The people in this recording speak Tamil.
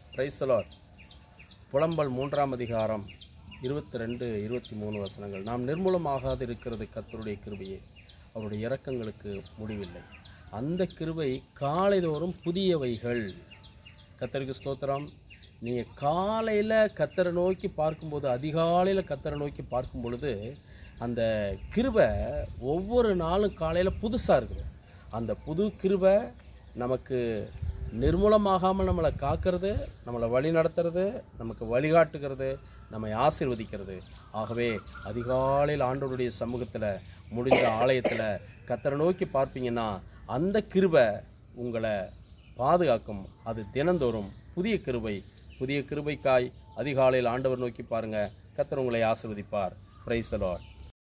பிரைஸ்தலாட் புலம்பல் மூன்றாம் அதிகாரம் இருபத்தி ரெண்டு இருபத்தி மூணு வசனங்கள் நாம் நிர்மூலமாகாது இருக்கிறது கர்த்தருடைய கிருபையே அவருடைய இரக்கங்களுக்கு முடிவில்லை அந்த கிருபை காலைதோறும் புதியவைகள் கத்தருக்கு ஸ்தோத்திரம் நீங்கள் காலையில் கத்தரை நோக்கி பார்க்கும்போது அதிகாலையில் கத்தரை நோக்கி பார்க்கும் பொழுது அந்த கிருபை ஒவ்வொரு நாளும் காலையில் புதுசாக இருக்குது அந்த புது கிருபை நமக்கு நிர்மூலமாகாமல் நம்மளை காக்கிறது நம்மளை வழி நடத்துறது நமக்கு வழிகாட்டுகிறது நம்மை ஆசீர்வதிக்கிறது ஆகவே அதிகாலையில் ஆண்டவருடைய சமூகத்தில் முடிந்த ஆலயத்தில் கத்தரை நோக்கி பார்ப்பீங்கன்னா அந்த கிருபை உங்களை பாதுகாக்கும் அது தினந்தோறும் புதிய கிருபை புதிய கிருபைக்காய் அதிகாலையில் ஆண்டவர் நோக்கி பாருங்க கத்தர் உங்களை ஆசீர்வதிப்பார் பிரைஸ் லார்ட்